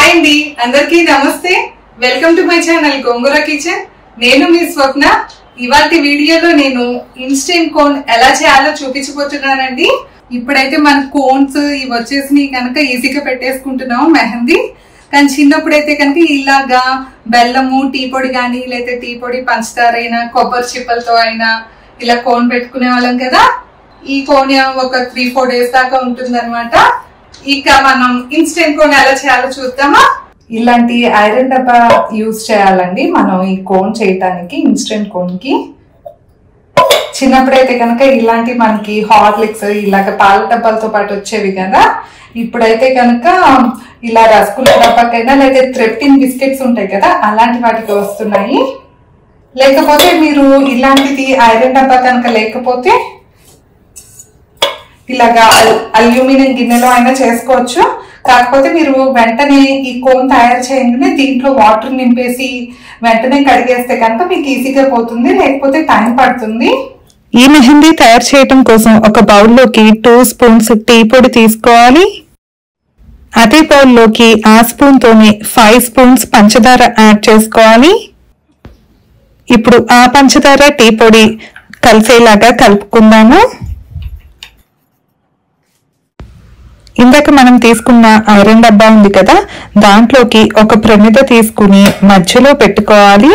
hi అండి అందరికీ నమస్తే welcome to my channel Gongura kitchen నేను మీ స్వప్న ఇవాటి వీడియోలో నేను ఇన్స్టెంట్ కోన్ ఎలా చేయాలో చూపించబోతున్నానండి ఇప్పుడైతే మన కోన్స్ ఇవి వచ్చేసినాయి కనుక ఈజీగా పెట్టేసుకుంటున్నాం మెహందీ కానీ చిన్నప్పుడైతే కనుక ఇలాగా బెల్లము టీ పొడి కానీ లేదా టీ పొడి పంచదార అయినా కొబ్బరి చిప్పలతో అయినా ఇలా కోన్ పెట్టుకునే వాళ్ళం కదా ఈ కోన్ ఒక త్రీ ఫోర్ డేస్ దాకా ఉంటుందన్నమాట ఇక మనం ఇన్స్టెంట్ కోన్ ఎలా చేయాలో చూద్దామా ఇలాంటి ఐరన్ డబ్బా యూజ్ చేయాలండి మనం ఈ కోన్ చేయటానికి ఇన్స్టెంట్ కోన్ కి చిన్నప్పుడైతే కనుక ఇలాంటి మనకి హార్లిక్స్ ఇలాగ పాల డబ్బాలతో పాటు వచ్చేవి కదా ఇప్పుడైతే కనుక ఇలా రసగుల్ల డబ్బాకైనా లేదా థ్రెప్టిన్ బిస్కెట్స్ ఉంటాయి కదా అలాంటి వాటికి వస్తున్నాయి లేకపోతే మీరు ఇలాంటిది ఐరన్ డబ్బా కనుక లేకపోతే ఇలాగా అల్- అల్యూమినియం గిన్నెలో అయినా చేసుకోవచ్చు కాకపోతే మీరు వెంటనే ఈ కోన్ తయారు చేయగానే దీంట్లో వాటర్ నింపేసి వెంటనే కడిగేస్తే కనుక మీకు ఈజీగా పోతుంది లేకపోతే టైం పడుతుంది ఈ మెహందీ తయారు చేయటం కోసం ఒక బౌల్లోకి టూ స్పూన్స్ టీ పొడి తీసుకోవాలి అదే బౌల్లోకి ఆ స్పూన్ తోనే ఫైవ్ స్పూన్స్ పంచదార యాడ్ చేసుకోవాలి ఇప్పుడు ఆ పంచదార టీ పొడి కలిసేలాగా కలుపుకుందాము ఇందాక మనం తీసుకున్న ఐరన్ డబ్బా ఉంది కదా దాంట్లోకి ఒక ప్రమిద తీసుకుని మధ్యలో పెట్టుకోవాలి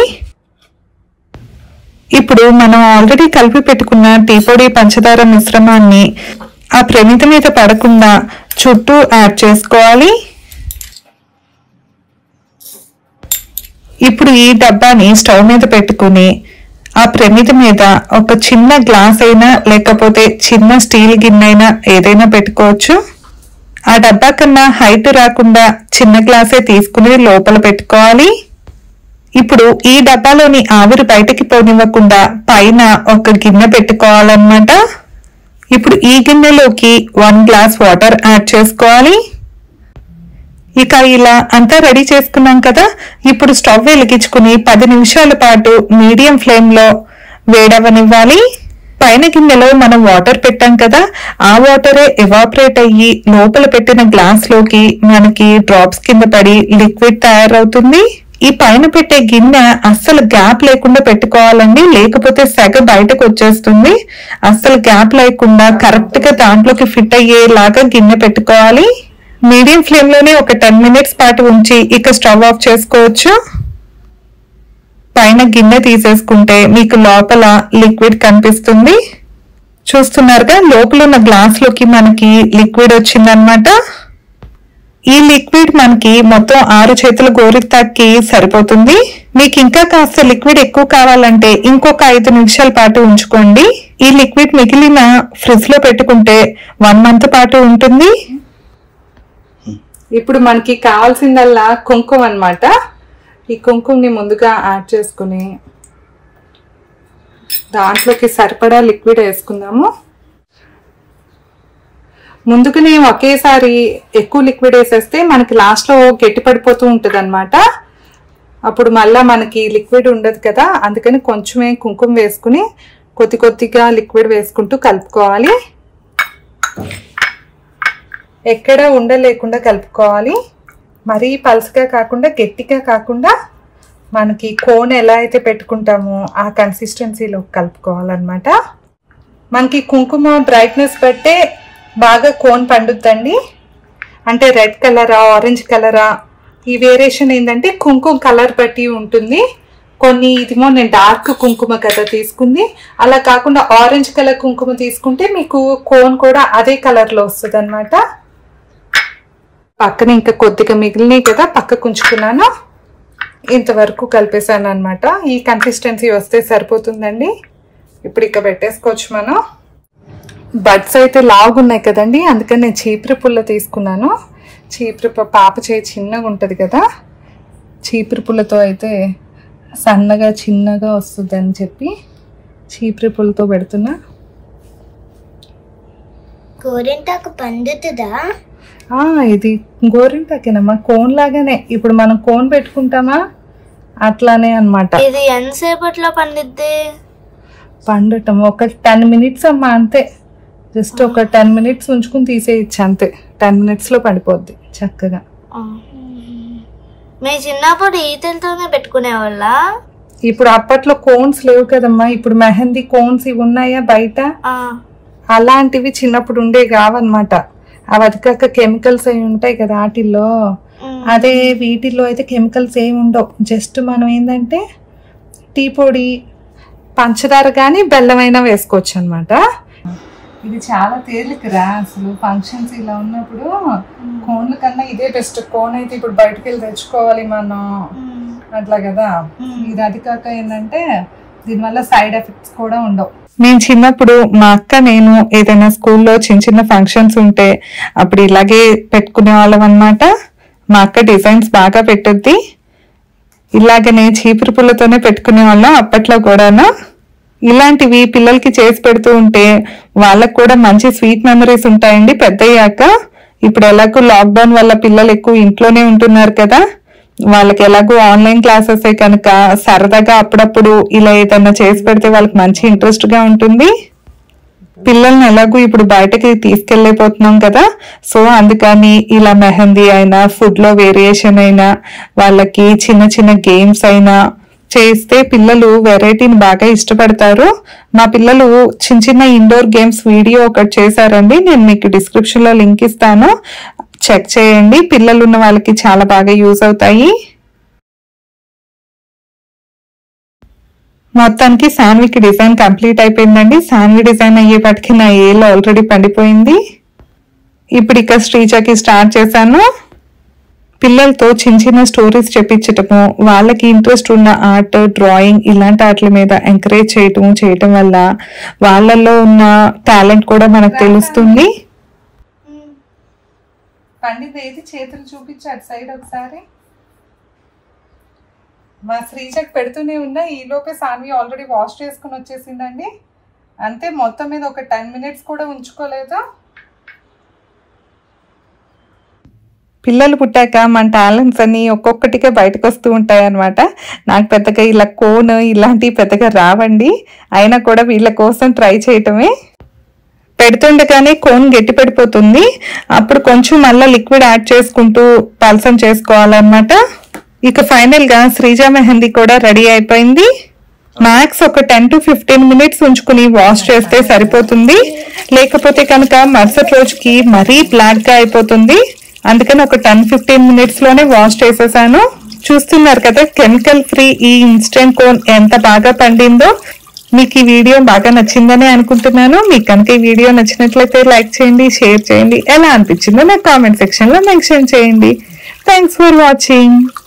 ఇప్పుడు మనం ఆల్రెడీ కలిపి పెట్టుకున్న టీ పొడి పంచదార మిశ్రమాన్ని ఆ ప్రమిద మీద పడకుండా చుట్టూ యాడ్ చేసుకోవాలి ఇప్పుడు ఈ డబ్బాని స్టవ్ మీద పెట్టుకుని ఆ ప్రమిద మీద ఒక చిన్న గ్లాస్ అయినా లేకపోతే చిన్న స్టీల్ గిన్నె అయినా ఏదైనా పెట్టుకోవచ్చు ఆ డబ్బా కన్నా హైట్ రాకుండా చిన్న గ్లాసే తీసుకుని లోపల పెట్టుకోవాలి ఇప్పుడు ఈ డబ్బాలోని ఆవిరి బయటకి పోనివ్వకుండా పైన ఒక గిన్నె పెట్టుకోవాలన్నమాట ఇప్పుడు ఈ గిన్నెలోకి వన్ గ్లాస్ వాటర్ యాడ్ చేసుకోవాలి ఇక ఇలా అంతా రెడీ చేసుకున్నాం కదా ఇప్పుడు స్టవ్ వెలిగించుకుని పది నిమిషాల పాటు మీడియం ఫ్లేమ్ లో వేడవనివ్వాలి పైన గిన్నెలో మనం వాటర్ పెట్టాం కదా ఆ వాటరే ఎవాపరేట్ అయ్యి లోపల పెట్టిన గ్లాస్ లోకి మనకి డ్రాప్స్ కింద పడి లిక్విడ్ తయారవుతుంది ఈ పైన పెట్టే గిన్నె అస్సలు గ్యాప్ లేకుండా పెట్టుకోవాలండి లేకపోతే సెగ బయటకు వచ్చేస్తుంది అస్సలు గ్యాప్ లేకుండా కరెక్ట్ గా దాంట్లోకి ఫిట్ అయ్యేలాగా గిన్నె పెట్టుకోవాలి మీడియం ఫ్లేమ్ లోనే ఒక టెన్ మినిట్స్ పాటు ఉంచి ఇక స్టవ్ ఆఫ్ చేసుకోవచ్చు పైన గిన్నె తీసేసుకుంటే మీకు లోపల లిక్విడ్ కనిపిస్తుంది చూస్తున్నారుగా లోపల ఉన్న గ్లాస్ లోకి మనకి లిక్విడ్ వచ్చిందనమాట ఈ లిక్విడ్ మనకి మొత్తం ఆరు చేతుల గోరితాకి సరిపోతుంది మీకు ఇంకా కాస్త లిక్విడ్ ఎక్కువ కావాలంటే ఇంకొక ఐదు నిమిషాల పాటు ఉంచుకోండి ఈ లిక్విడ్ మిగిలిన ఫ్రిడ్జ్ లో పెట్టుకుంటే వన్ మంత్ పాటు ఉంటుంది ఇప్పుడు మనకి కావాల్సిందల్లా కుంకుమ అన్నమాట ఈ కుంకుమని ముందుగా యాడ్ చేసుకుని దాంట్లోకి సరిపడా లిక్విడ్ వేసుకుందాము ముందుగానే ఒకేసారి ఎక్కువ లిక్విడ్ వేసేస్తే మనకి లాస్ట్లో గట్టి పడిపోతూ ఉంటుంది అనమాట అప్పుడు మళ్ళా మనకి లిక్విడ్ ఉండదు కదా అందుకని కొంచెమే కుంకుమ వేసుకుని కొద్ది కొద్దిగా లిక్విడ్ వేసుకుంటూ కలుపుకోవాలి ఎక్కడ ఉండలేకుండా కలుపుకోవాలి మరీ పల్సగా కాకుండా గట్టిగా కాకుండా మనకి కోన్ ఎలా అయితే పెట్టుకుంటామో ఆ కన్సిస్టెన్సీలో కలుపుకోవాలన్నమాట మనకి కుంకుమ బ్రైట్నెస్ బట్టే బాగా కోన్ పండుద్దండి అంటే రెడ్ కలరా ఆరెంజ్ కలరా ఈ వేరియేషన్ ఏంటంటే కుంకుమ కలర్ బట్టి ఉంటుంది కొన్ని ఇదిమో నేను డార్క్ కుంకుమ కదా తీసుకుంది అలా కాకుండా ఆరెంజ్ కలర్ కుంకుమ తీసుకుంటే మీకు కోన్ కూడా అదే కలర్లో వస్తుంది అనమాట పక్కన ఇంకా కొద్దిగా మిగిలినాయి కదా పక్కకు ఉంచుకున్నాను ఇంతవరకు కలిపేశాను అనమాట ఈ కన్సిస్టెన్సీ వస్తే సరిపోతుందండి ఇప్పుడు ఇక పెట్టేసుకోవచ్చు మనం బడ్స్ అయితే లాగున్నాయి కదండి అందుకని నేను చీపురు పుల్ల తీసుకున్నాను చీపురు పు- పాప చేయి చిన్నగా ఉంటుంది కదా చీపురు పుల్లతో అయితే సన్నగా చిన్నగా వస్తుంది అని చెప్పి చీపురు పుల్లతో పెడుతున్నా గోరింటాకు పండుతుందా ఆ, ఇది గోరింటాకేనమ్మా కోన్ లాగానే ఇప్పుడు మనం కోన్ పెట్టుకుంటామా అట్లానే అన్నమాట ఇది ఎంతసేపట్లో పండుద్ది పండటం ఒక టెన్ మినిట్స్ అమ్మా అంతే జస్ట్ ఒక టెన్ మినిట్స్ ఉంచుకుని తీసేయచ్చు అంతే టెన్ మినిట్స్లో పడిపోద్ది చక్కగా మీ చిన్నప్పుడు ఈతలతోనే పెట్టుకునేవాళ్ళ ఇప్పుడు అప్పట్లో కోన్స్ లేవు కదమ్మా ఇప్పుడు మెహందీ కోన్స్ ఇవి ఉన్నాయా బయట అలాంటివి చిన్నప్పుడు ఉండే కావన్నమాట అవి అది కాక కెమికల్స్ అవి ఉంటాయి కదా వాటిల్లో అదే వీటిల్లో అయితే కెమికల్స్ ఏమి ఉండవు జస్ట్ మనం ఏంటంటే టీ పొడి పంచదార కానీ బెల్లమైనా వేసుకోవచ్చు అనమాట ఇది చాలా తేలికరా అసలు ఫంక్షన్స్ ఇలా ఉన్నప్పుడు కోన్ల కన్నా ఇదే బెస్ట్ కోన్ అయితే ఇప్పుడు బయటకు వెళ్ళి తెచ్చుకోవాలి మనం అట్లా కదా ఇది అది కాక ఏంటంటే దీనివల్ల సైడ్ ఎఫెక్ట్స్ కూడా ఉండవు మేము చిన్నప్పుడు మా అక్క నేను ఏదైనా స్కూల్లో చిన్న చిన్న ఫంక్షన్స్ ఉంటే అప్పుడు ఇలాగే పెట్టుకునే వాళ్ళం అనమాట మా అక్క డిజైన్స్ బాగా పెట్టుద్ది ఇలాగనే చీపురు పుల్లతోనే పెట్టుకునే వాళ్ళం అప్పట్లో కూడాను ఇలాంటివి పిల్లలకి చేసి పెడుతూ ఉంటే వాళ్ళకు కూడా మంచి స్వీట్ మెమరీస్ ఉంటాయండి పెద్దయ్యాక ఇప్పుడు ఎలాగో లాక్డౌన్ వల్ల పిల్లలు ఎక్కువ ఇంట్లోనే ఉంటున్నారు కదా వాళ్ళకి ఎలాగో ఆన్లైన్ క్లాసెస్ కనుక సరదాగా అప్పుడప్పుడు ఇలా ఏదన్నా చేసి పెడితే వాళ్ళకి మంచి ఇంట్రెస్ట్ గా ఉంటుంది పిల్లల్ని ఎలాగో ఇప్పుడు బయటకి తీసుకెళ్ళిపోతున్నాం కదా సో అందుకని ఇలా మెహందీ అయినా ఫుడ్ లో వేరియేషన్ అయినా వాళ్ళకి చిన్న చిన్న గేమ్స్ అయినా చేస్తే పిల్లలు వెరైటీని బాగా ఇష్టపడతారు మా పిల్లలు చిన్న చిన్న ఇండోర్ గేమ్స్ వీడియో ఒకటి చేశారండి నేను మీకు డిస్క్రిప్షన్ లో లింక్ ఇస్తాను చెక్ చేయండి పిల్లలు ఉన్న వాళ్ళకి చాలా బాగా యూజ్ అవుతాయి మొత్తానికి సాన్వికి డిజైన్ కంప్లీట్ అయిపోయిందండి సాన్వి డిజైన్ అయ్యేపటికి నా ఏలో ఆల్రెడీ పండిపోయింది ఇప్పుడు ఇక శ్రీజకి స్టార్ట్ చేశాను పిల్లలతో చిన్న చిన్న స్టోరీస్ చెప్పించటము వాళ్ళకి ఇంట్రెస్ట్ ఉన్న ఆర్ట్ డ్రాయింగ్ ఇలాంటి వాటి మీద ఎంకరేజ్ చేయటం చేయటం వల్ల వాళ్ళల్లో ఉన్న టాలెంట్ కూడా మనకు తెలుస్తుంది పండింది ఏది చేతులు చూపించి అటు సైడ్ ఒకసారి మా శ్రీజక్ పెడుతూనే ఉన్నా ఈ లోపే సాన్వి ఆల్రెడీ వాష్ చేసుకుని వచ్చేసిందండి అంతే మొత్తం మీద ఒక టెన్ మినిట్స్ కూడా ఉంచుకోలేదు పిల్లలు పుట్టాక మన టాలెంట్స్ అన్ని ఒక్కొక్కటిగా బయటకు వస్తూ ఉంటాయి అనమాట నాకు పెద్దగా ఇలా కోన్ ఇలాంటివి పెద్దగా రావండి అయినా కూడా వీళ్ళ కోసం ట్రై చేయటమే పెడుతుండగానే కోన్ గట్టి పడిపోతుంది అప్పుడు కొంచెం మళ్ళీ లిక్విడ్ యాడ్ చేసుకుంటూ పల్సం చేసుకోవాలన్నమాట ఇక ఫైనల్ గా శ్రీజా మెహందీ కూడా రెడీ అయిపోయింది మ్యాక్స్ ఒక టెన్ టు ఫిఫ్టీన్ మినిట్స్ ఉంచుకుని వాష్ చేస్తే సరిపోతుంది లేకపోతే కనుక మరుసటి రోజుకి మరీ బ్లాక్ గా అయిపోతుంది అందుకని ఒక టెన్ ఫిఫ్టీన్ మినిట్స్ లోనే వాష్ చేసేసాను చూస్తున్నారు కదా కెమికల్ ఫ్రీ ఈ ఇన్స్టెంట్ కోన్ ఎంత బాగా పండిందో మీకు ఈ వీడియో బాగా నచ్చిందని అనుకుంటున్నాను మీకు కనుక ఈ వీడియో నచ్చినట్లయితే లైక్ చేయండి షేర్ చేయండి ఎలా అనిపించిందో నాకు కామెంట్ సెక్షన్ లో మెన్షన్ చేయండి థ్యాంక్స్ ఫర్ వాచింగ్